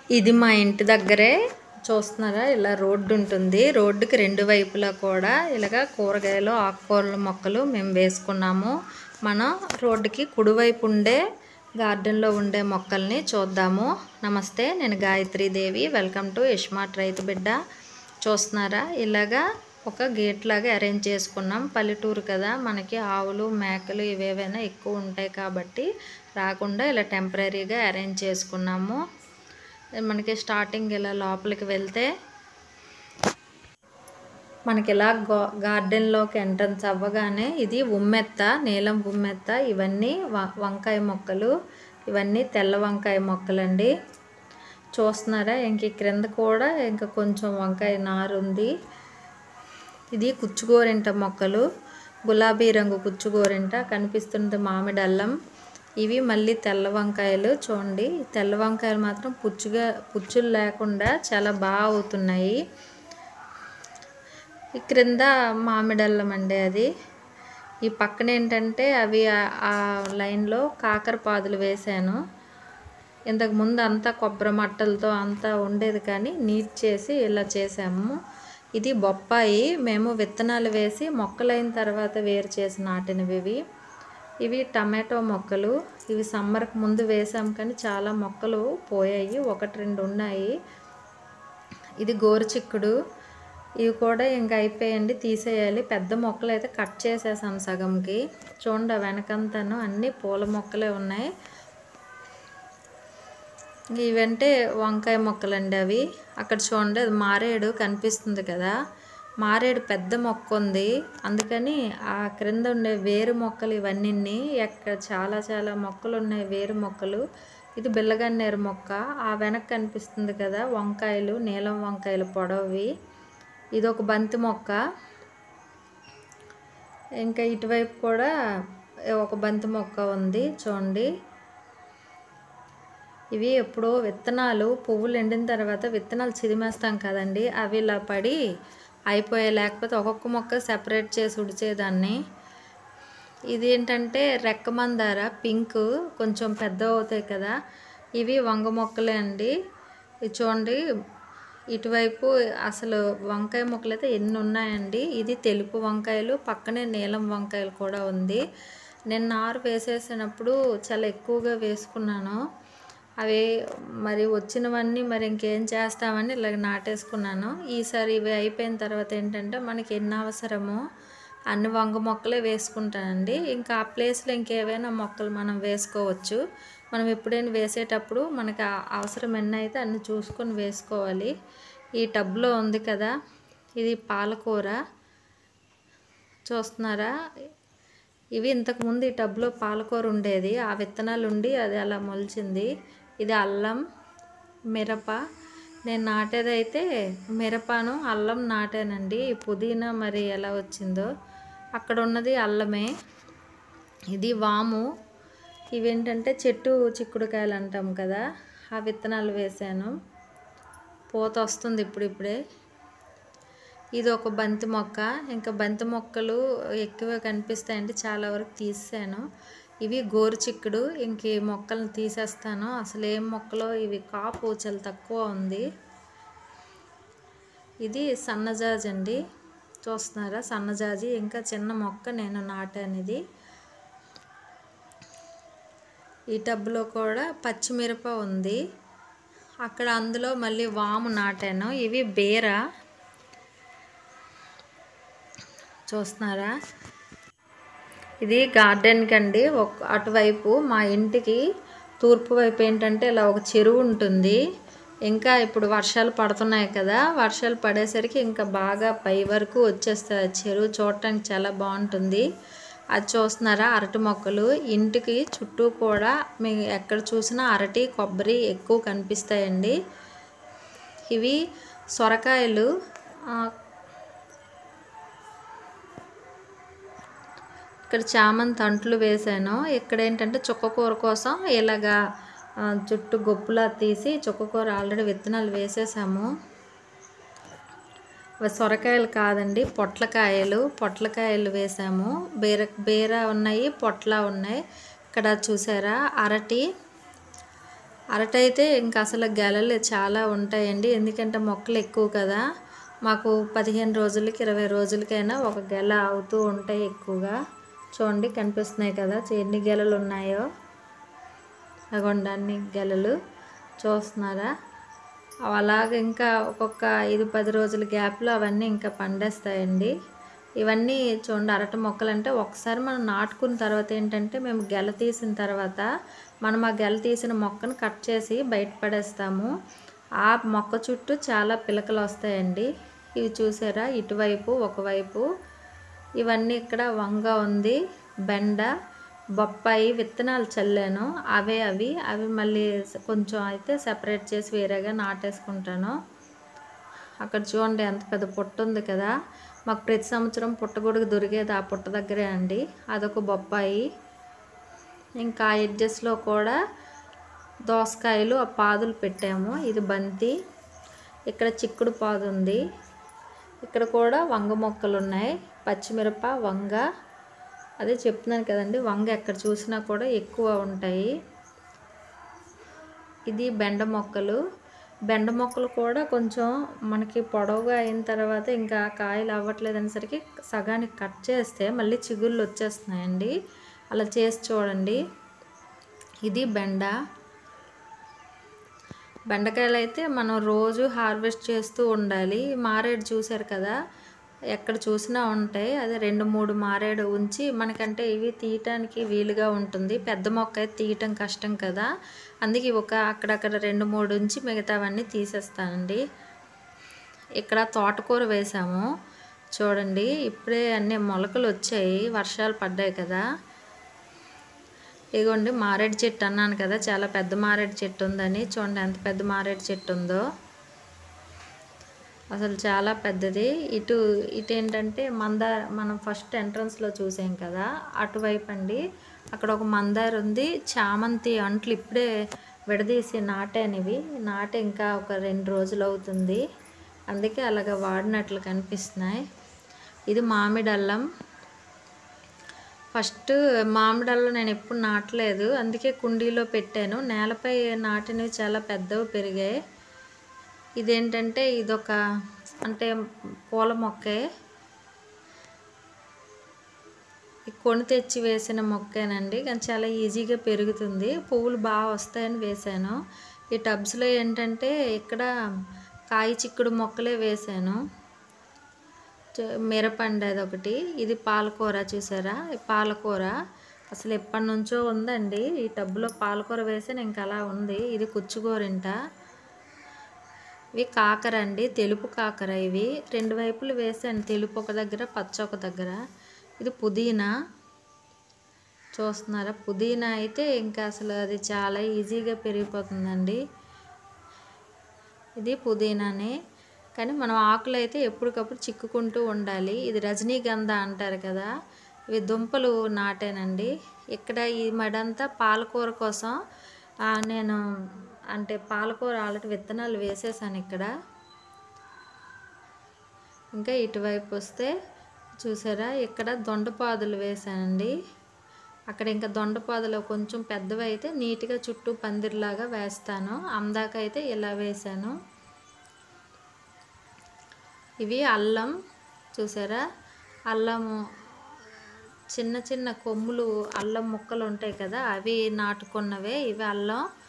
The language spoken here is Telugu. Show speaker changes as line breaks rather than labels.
ఇది మా ఇంటి దగ్గరే చూస్తున్నారా ఇలా రోడ్డు ఉంటుంది రోడ్డుకి రెండు వైపులా కూడా ఇలాగ కూరగాయలు ఆకుకూరల మొక్కలు మేము వేసుకున్నాము మనం రోడ్డుకి కుడివైపు ఉండే గార్డెన్లో ఉండే మొక్కల్ని చూద్దాము నమస్తే నేను Gayatri Devi welcome to ismart Raithu Bidda చూస్తున్నారా ఇలాగా ఒక గేట్ లాగా అరేంజ్ చేసుకున్నాం పల్లెటూరు కదా మనకి ఆవులు మేకలు ఇవేవైనా ఎక్కువ ఉంటాయి కాబట్టి రాకుండా ఇలా టెంపరీగా అరేంజ్ చేసుకున్నాము మనకి స్టార్టింగ్ ఇలా లోపలికి వెళ్తే మనకి ఇలా గా గార్డెన్లోకి ఎంట్రన్స్ అవ్వగానే ఇది ఉమ్మెత్త నీలం ఉమ్మెత్త ఇవన్నీ వ- వంకాయ మొక్కలు ఇవన్నీ తెల్ల వంకాయ మొక్కలండి చూస్తున్నారా ఇంక ఈ క్రింద కూడా ఇంకా కొంచెం వంకాయ నారు ఉంది ఇది కుచ్చుగోరింట మొక్కలు గులాబీ రంగు కుచ్చుగోరింట కనిపిస్తుంది మామిడి అల్లం ఇవి మళ్ళీ తెల్ల వంకాయలు చూడండి ఈ తెల్ల వంకాయలు మాత్రం పుచ్చుగా పుచ్చులు లేకుండా చాలా బాగా అవుతున్నాయి ఈ క్రింద మామిడి అల్లం అండి అది ఈ పక్కన ఏంటంటే అవి ఆ- ఆ లైన్లో కాకర పాదులు వేశాను ఇంతకు ముందు అంతా కొబ్బరి మట్టలతో అంతా ఉండేది కానీ నీట్ చేసి ఇలా చేసాము ఇది బొప్పాయి మేము విత్తనాలు వేసి మొక్కలైన తర్వాత వేరు చేసి నాటినవి ఇవి ఇవి టమాటో మొక్కలు ఇవి సమ్మర్కి ముందు వేసాం కానీ చాలా మొక్కలు పోయాయి ఒకటి రెండు ఉన్నాయి ఇది గోరుచిక్కుడు ఇవి కూడా ఇంకా అయిపోయండి తీసేయాలి పెద్ద మొక్కలు అయితే కట్ చేసేసాం సగంకి చూడండి ఆ వెనకంతాను అన్నీ పూల మొక్కలే ఉన్నాయి ఇవంటే వంకాయ మొక్కలండి అవి అక్కడ చూడండి అది మారేడు కనిపిస్తుంది కదా మారేడు పెద్ద మొక్క ఉంది అందుకని ఆ క్రింద ఉండే వేరు మొక్కలు ఇవన్నీ ఎక్కడ చాలా చాలా మొక్కలు ఉన్నాయి వేరు మొక్కలు ఇది బిల్లగన్నేరు మొక్క ఆ వెనక కనిపిస్తుంది కదా వంకాయలు నీలం వంకాయలు పొడవి ఇది ఒక బంతి మొక్క ఇంకా ఇటువైపు కూడా ఒక బంతి మొక్క ఉంది చూడండి ఇవి ఎప్పుడో విత్తనాలు పువ్వులు ఎండిన తర్వాత విత్తనాలు చిదిమేస్తాం కదండి అవి ఇలా పడి అయిపోయాయి లేకపోతే ఒక్కొక్క మొక్క సెపరేట్ చేసి ఉడిచేదాన్ని ఇది ఏంటంటే రెక్క మందార పింక్ కొంచెం పెద్ద అవుతాయి కదా ఇవి వంగ మొక్కలే అండి ఇది చూడండి ఇటువైపు అసలు వంకాయ మొక్కలు అయితే ఎన్ని ఉన్నాయండి ఇది తెలుపు వంకాయలు పక్కనే నీలం వంకాయలు కూడా ఉంది నేను నారు వేసేసినప్పుడు చాలా ఎక్కువగా వేసుకున్నాను అవి మరి వచ్చినవన్నీ మరి ఇంకేం చేస్తామని ఇలాగ నాటేసుకున్నాను ఈసారి ఇవి అయిపోయిన తర్వాత ఏంటంటే మనకి ఎన్ని అవసరమో అన్ని వంగ మొక్కలే వేసుకుంటానండి ఇంకా ఆ ప్లేస్లో ఇంకేవైనా మొక్కలు మనం వేసుకోవచ్చు మనం ఎప్పుడైనా వేసేటప్పుడు మనకి ఆ అవసరం ఎన్ని అయితే అన్ని చూసుకొని వేసుకోవాలి ఈ టబ్లో ఉంది కదా ఇది పాలకూర చూస్తున్నారా ఇవి ఇంతకుముందు ఈ టబ్లో పాలకూర ఉండేది ఆ విత్తనాలు ఉండి అది అలా మొలిచింది ఇది అల్లం మిరప నేను నాటేదైతే మిరపను అల్లం నాటానండి ఈ పుదీనా మరి ఎలా వచ్చిందో అక్కడ ఉన్నది అల్లమే ఇది వాము ఇవేంటంటే చెట్టు చిక్కుడుకాయలు అంటాం కదా ఆ విత్తనాలు వేసాను పూత వస్తుంది ఇప్పుడిప్పుడే ఇది ఒక బంతి మొక్క ఇంకా బంతి మొక్కలు ఎక్కువ కనిపిస్తాయండి చాలా వరకు తీసాను ఇవి గోరు చిక్కుడు ఇంక ఈ మొక్కలను తీసేస్తాను అసలు ఏం మొక్కలో ఇవి కాపు చాలా తక్కువ ఉంది ఇది సన్నజాజి అండి చూస్తున్నారా సన్నజాజి ఇంకా చిన్న మొక్క నేను నాటాను ఇది ఈ టబ్లో కూడా పచ్చిమిరప ఉంది అక్కడ అందులో మళ్ళీ వాము నాటాను ఇవి బీర చూస్తున్నారా ఇది గార్డెన్కి అండి ఒక అటువైపు మా ఇంటికి తూర్పు వైపు ఏంటంటే ఇలా ఒక చెరువు ఉంటుంది ఇంకా ఇప్పుడు వర్షాలు పడుతున్నాయి కదా వర్షాలు పడేసరికి ఇంకా బాగా పై వరకు వచ్చేస్తుంది ఆ చెరువు చూడటానికి చాలా బాగుంటుంది అది చూస్తున్నారా అరటి మొక్కలు ఇంటికి చుట్టూ కూడా మీకు ఎక్కడ చూసినా అరటి కొబ్బరి ఎక్కువ కనిపిస్తాయండి ఇవి సొరకాయలు ఆ, ఇక్కడ చామంతి అంట్లు వేసాను ఇక్కడ ఏంటంటే చుక్కకూర కోసం ఇలాగా ఆ, చుట్టూ గొప్పులా తీసి చుక్కకూర ఆల్రెడీ విత్తనాలు వేసేసాము అవి సొరకాయలు కాదండి పొట్లకాయలు పొట్లకాయలు వేసాము బీర బీర ఉన్నాయి పొట్ల ఉన్నాయి ఇక్కడ చూసారా అరటి అరటి అయితే ఇంకా అసలు గెలలు చాలా ఉంటాయండి ఎందుకంటే మొక్కలు ఎక్కువ కదా మాకు పదిహేను రోజులకి ఇరవై రోజులకైనా ఒక గెల అవుతూ ఉంటాయి ఎక్కువగా చూడండి కనిపిస్తున్నాయి కదా ఎన్ని గెలలు ఉన్నాయో అగోండి అన్ని గెలలు చూస్తున్నారా అవి అలాగ ఇంకా ఒక్కొక్క ఐదు పది రోజుల గ్యాప్లో అవన్నీ ఇంకా పండేస్తాయండి ఇవన్నీ చూడండి అరటి మొక్కలు అంటే ఒకసారి మనం నాటుకున్న తర్వాత ఏంటంటే మేము గెల తీసిన తర్వాత మనం ఆ గెల తీసిన మొక్కను కట్ చేసి బయట పడేస్తాము ఆ మొక్క చుట్టూ చాలా పిలకలు వస్తాయండి ఇవి చూసారా ఇటువైపు ఒకవైపు ఇవన్నీ ఇక్కడ వంగ ఉంది బెండ బొప్పాయి విత్తనాలు చల్లాను అవే అవి అవి మళ్ళీ స- కొంచెం అయితే సెపరేట్ చేసి వేరేగా నాటేసుకుంటాను అక్కడ చూడండి ఎంత పెద్ద పుట్ట ఉంది కదా మాకు ప్రతి సంవత్సరం పుట్టగొడుగు దొరికేది ఆ పుట్ట దగ్గరే అండి అదొక బొప్పాయి ఇంకా ఎడ్జెస్లో కూడా దోసకాయలు ఆ పాదులు పెట్టాము ఇది బంతి ఇక్కడ చిక్కుడు పాదు ఉంది ఇక్కడ కూడా వంగ మొక్కలు ఉన్నాయి పచ్చిమిరప వంగ అదే చెప్తున్నాను కదండి వంగ ఎక్కడ చూసినా కూడా ఎక్కువ ఉంటాయి ఇది బెండ మొక్కలు బెండ మొక్కలు కూడా కొంచెం మనకి పొడవుగా అయిన తర్వాత ఇంకా కాయలు అవ్వట్లేదు అనేసరికి సగానికి కట్ చేస్తే మళ్ళీ చిగుళ్ళు వచ్చేస్తున్నాయండి అలా చేసి చూడండి ఇది బెండ బెండకాయలు అయితే మనం రోజు హార్వెస్ట్ చేస్తూ ఉండాలి మారేడు చూశారు కదా ఎక్కడ చూసినా ఉంటాయి అదే రెండు మూడు మారేడు ఉంచి మనకంటే ఇవి తీయటానికి వీలుగా ఉంటుంది పెద్ద మొక్క అయితే తీయటం కష్టం కదా అందుకే ఒక అక్కడక్కడ రెండు మూడు ఉంచి మిగతావన్నీ తీసేస్తానండి ఇక్కడ తోటకూర వేసాము చూడండి ఇప్పుడే అన్ని మొలకలు వచ్చాయి వర్షాలు పడ్డాయి కదా ఇదిగోండి మారేడు చెట్టు అన్నాను కదా చాలా పెద్ద మారేడు చెట్టు ఉందని చూడండి ఎంత పెద్ద మారేడు చెట్టు ఉందో అసలు చాలా పెద్దది ఇటు ఇటు ఏంటంటే మందార మనం ఫస్ట్ ఎంట్రన్స్లో చూసాం కదా అటువైపు అండి అక్కడ ఒక మందార ఉంది చామంతి అంట్లు ఇప్పుడే విడదీసి నాటానివి నాట ఇంకా ఒక రెండు రోజులు అవుతుంది అందుకే అలాగ వాడినట్లు కనిపిస్తున్నాయి ఇది మామిడి అల్లం ఫస్ట్ మామిడల్లో నేను ఎప్పుడు నాటలేదు అందుకే కుండీలో పెట్టాను నేలపై నాటినవి చాలా పెద్దవి పెరిగాయి ఇదేంటంటే ఇదొక అంటే పూల మొక్కే ఈ కొని తెచ్చి వేసిన మొక్కేనండి కానీ చాలా ఈజీగా పెరుగుతుంది పువ్వులు బాగా వస్తాయని వేశాను ఈ టబ్స్లో ఏంటంటే ఇక్కడ కాయ చిక్కుడు మొక్కలే వేశాను చ- మిరపండి అదొకటి ఇది పాలకూర చూసారా ఈ పాలకూర అసలు ఎప్పటి నుంచో ఉందండి ఈ టబ్లో పాలకూర వేసి ఇంకా అలా ఉంది ఇది కుచ్చుగోరింట ఇవి కాకర అండి తెలుపు కాకర ఇవి రెండు వైపులు వేసాను తెలుపు ఒక దగ్గర పచ్చ ఒక దగ్గర ఇది పుదీనా చూస్తున్నారా పుదీనా అయితే ఇంకా అసలు అది చాలా ఈజీగా పెరిగిపోతుందండి ఇది పుదీనానే కానీ మనం ఆకులు అయితే ఎప్పటికప్పుడు చిక్కుకుంటూ ఉండాలి ఇది రజనీగంధ అంటారు కదా ఇవి దుంపలు నాటానండి ఇక్కడ ఈ మడంతా పాలకూర కోసం ఆ, నేను అంటే పాలకూర ఆల్రెడీ విత్తనాలు వేసేసాను ఇక్కడ ఇంకా ఇటువైపు వస్తే చూసారా ఇక్కడ దొండపాదులు వేసానండి అక్కడ ఇంకా దొండపాదులు కొంచెం పెద్దవి అయితే నీట్గా చుట్టూ పందిరిలాగా వేస్తాను అందాక అయితే ఇలా వేసాను ఇవి అల్లం చూసారా అల్లము చిన్న చిన్న కొమ్ములు అల్లం ముక్కలు ఉంటాయి కదా అవి నాటుకున్నవే ఇవి అల్లం